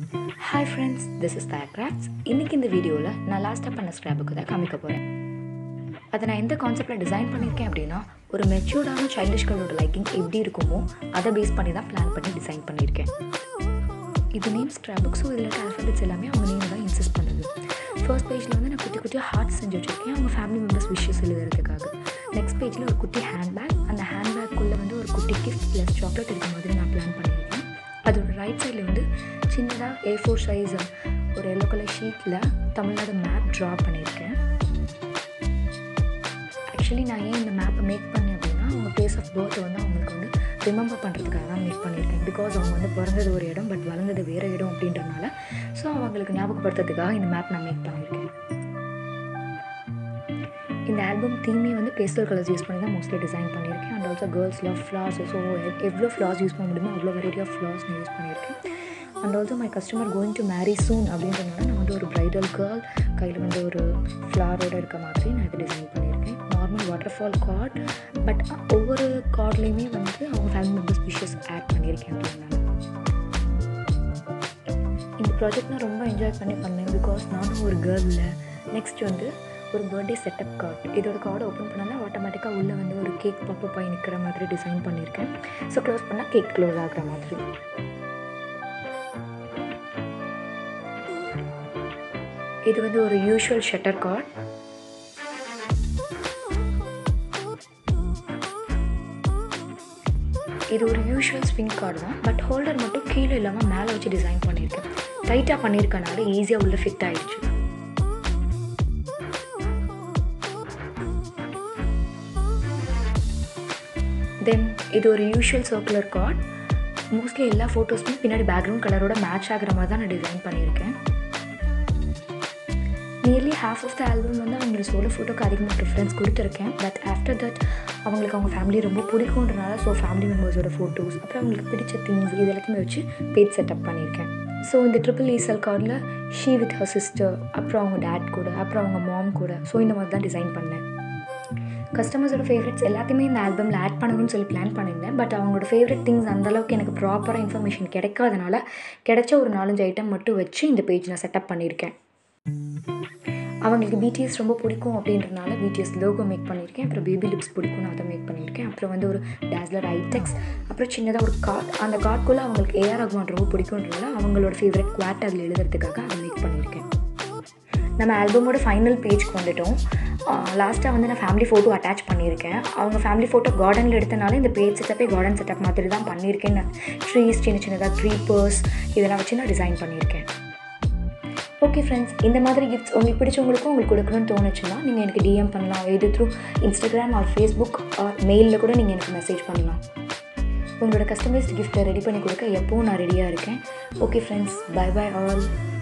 hi friends this is Daya crafts இன்றைக்கி இந்த வீடியோவில் நான் லாஸ்ட்டாக பண்ண ஸ்க்ராப்புக்கு தான் காமிக்க போகிறேன் அதை நான் எந்த கான்செப்டில் டிசைன் பண்ணியிருக்கேன் அப்படின்னா ஒரு மெச்சூர்டான சைல்டிஷ் கேர்ளோட லைக்கிங் எப்படி இருக்குமோ அதை பேஸ் பண்ணி தான் பிளான் பண்ணி டிசைன் பண்ணியிருக்கேன் இது நேம் ஸ்க்ராப் புக் ஸோ இதில் ஆல்ஃபபெட்ஸ் எல்லாமே அவங்க நேம் தான் இன்சிஸ்ட் பண்ணுது ஃபர்ஸ்ட் பேஜில் வந்து நான் குட்டி குட்டியாக ஹார்ட் செஞ்சு வச்சுருக்கேன் அவங்க ஃபேமிலி மெம்பர்ஸ் விஷஸ் எழுதுறதுக்காக நெக்ஸ்ட் பேஜில் ஒரு குட்டி ஹேண்ட்பேக் அந்த ஹேண்ட்பேக்குள்ளே வந்து ஒரு குட்டி கிஃப்ட் ப்ளஸ் சாக்லேட் இருக்க மாதிரி நான் பிளான் பண்ணியிருக்கேன் அதோட ரைட் சைடில் வந்து சின்னதாக ஏ ஃபோர் சைஸ் ஒரு எல்லோ கலர் ஷீட்டில் தமிழ்நாடு மேப் ட்ரா பண்ணியிருக்கேன் ஆக்சுவலி நான் ஏன் இந்த மேப்பை மேக் பண்ணேன் அப்படின்னா அவங்க பிளேஸ் ஆஃப் பர்த் வந்து அவங்களுக்கு வந்து ரிமெம்பர் பண்ணுறதுக்காக தான் மேக் பண்ணியிருக்கேன் பிகாஸ் அவங்க வந்து பிறந்தது ஒரு இடம் பட் வளர்ந்தது வேறு இடம் அப்படின்றனால ஸோ அவங்களுக்கு ஞாபகப்படுத்துறதுக்காக இந்த மேப் நான் மேக் பண்ணியிருக்கேன் இந்த ஆல்பம் தீமே வந்து பேஸ்டல் கலர்ஸ் யூஸ் பண்ணி தான் மோஸ்ட்லி டிசைன் பண்ணியிருக்கேன் and also girls love flowers so எவ்வளோ ஃப்ளார்ஸ் யூஸ் பண்ண முடியுமோ அவ்வளோ வெரைட்டி ஆஃப் ஃப்ளார்ஸ் நான் யூஸ் பண்ணியிருக்கேன் and also my customer going to marry soon அப்படின்றனால நான் வந்து ஒரு ப்ரைடல் கேர்ள் கையில் வந்து ஒரு ஃப்ளாரோடு இருக்க மாதிரி நான் இது டிசைன் பண்ணியிருக்கேன் normal waterfall card but ஒவ்வொரு கார்ட்லேயுமே வந்து அவங்க ஃபேமிலி மெம்பர்ஸ் விஷஸ் ஆட் பண்ணியிருக்கேன் அப்படின்னால இந்த ப்ராஜெக்ட் நான் ரொம்ப என்ஜாய் பண்ணி பண்ணேன் பிகாஸ் நானும் ஒரு கேர்ள் இல்லை நெக்ஸ்ட் வந்து ஒரு பர்த்டே செட்டப் கார்ட் இதோட கார்டை ஓப்பன் பண்ணாலும் ஆட்டோமேட்டிக்காக உள்ளே வந்து ஒரு கேக் பப்பப் ஆகி நிற்கிற மாதிரி டிசைன் பண்ணியிருக்கேன் ஸோ க்ளோஸ் பண்ணால் கேக் க்ளோஸ் ஆகிற மாதிரி இது வந்து ஒரு யூஷுவல் ஷட்டர் கார்ட் இது ஒரு யூஷுவல் ஸ்விங் கார்டு தான் பட் ஹோல்டர் மட்டும் கீழே இல்லாமல் மேலே வச்சு டிசைன் பண்ணியிருக்கேன் டைட்டாக பண்ணியிருக்கனால ஈஸியாக உள்ளே ஃபிட் ஆகிடுச்சு தென் இது ஒரு யூஷுவல் சர்க்குலர் கார்ட் மோஸ்ட்லி எல்லா ஃபோட்டோஸுமே பின்னாடி பேக்ரவுண்ட் கலரோட மேட்ச் ஆகிற மாதிரி தான் நான் டிசைன் பண்ணியிருக்கேன் nearly half of the album வந்து அவங்களோட சோலோ ஃபோட்டோக்கு அதிகமாக ப்ரிஃபரன்ஸ் கொடுத்துருக்கேன் பட் ஆஃப்டர் தட் அவங்களுக்கு அவங்க ஃபேமிலி ரொம்ப பிடிக்குன்றனால ஸோ ஃபேமிலி மெம்பர்ஸோட ஃபோட்டோஸ் அப்புறம் அவங்களுக்கு பிடிச்ச திங்ஸ் இது எல்லாத்தையுமே வச்சு பேஜ் செட்டப் பண்ணியிருக்கேன் ஸோ இந்த ட்ரிபிள் ஈசல் கார்டில் ஷீ வித் ஹர் சிஸ்டர் அப்புறம் அவங்க டேட் கூட அப்புறம் அவங்க மாம் கூட ஸோ இந்த மாதிரி தான் டிசைன் பண்ணேன் கஸ்டமர்ஸோட ஃபேவரட்ஸ் எல்லாத்தையுமே இந்த ஆல்பமில் ஆட் பண்ணணும்னு சொல்லி பிளான் பண்ணியிருந்தேன் பட் அவங்களோட ஃபேவரட் திங்ஸ் அந்தளவுக்கு எனக்கு ப்ராப்பராக இன்ஃபர்மேஷன் கிடைக்காதனால கிடைச்ச ஒரு நாலஞ்சு ஐட்டம் மட்டும் வச்சு இந்த பேஜ் நான் செட்டப் பண்ணியிருக்கேன் அவங்களுக்கு பிடிஎஸ் ரொம்ப பிடிக்கும் அப்படின்றனால பிடிஎஸ் லோகோ மேக் பண்ணியிருக்கேன் அப்புறம் பேபி லிப்ஸ் பிடிக்கும்னு அதை மேக் பண்ணியிருக்கேன் அப்புறம் வந்து ஒரு டேஸ்லர் ஐடெக்ஸ் அப்புறம் சின்னதாக ஒரு கார்ட் அந்த கார்ட்குள்ளே அவங்களுக்கு ஏஆர் ரகுமான் ரொம்ப பிடிக்குன்றனால அவங்களோட ஃபேவரட் குவாட் அதில் எழுதுறதுக்காக அதை மேக் பண்ணியிருக்கேன் நம்ம ஆல்பமோட ஃபைனல் பேஜ்க்கு வந்துட்டோம் லாஸ்ட்டாக வந்து நான் ஃபேமிலி ஃபோட்டோ அட்டாச் பண்ணியிருக்கேன் அவங்க ஃபேமிலி ஃபோட்டோ கார்டனில் எடுத்தனால இந்த பேஜ் செட்டப்பே கார்டன் செட்டப் மாதிரி தான் பண்ணியிருக்கேன் நான் ட்ரீஸ் சின்ன சின்னதாக க்ரீப்பர்ஸ் இதெல்லாம் வச்சு நான் டிசைன் பண்ணியிருக்கேன் ஓகே ஃப்ரெண்ட்ஸ் இந்த மாதிரி கிஃப்ட்ஸ் உங்களுக்கு பிடிச்சவங்களுக்கும் உங்களுக்கு கொடுக்கணும்னு தோணுச்சுன்னா நீங்கள் எனக்கு டிஎம் பண்ணலாம் எது through Instagram or Facebook or மெயிலில் கூட நீங்கள் எனக்கு மெசேஜ் பண்ணலாம் உங்களோட கஸ்டமைஸ்ட் கிஃப்ட்டை ரெடி பண்ணி கொடுக்க எப்போவும் நான் ரெடியாக இருக்கேன் okay friends bye bye all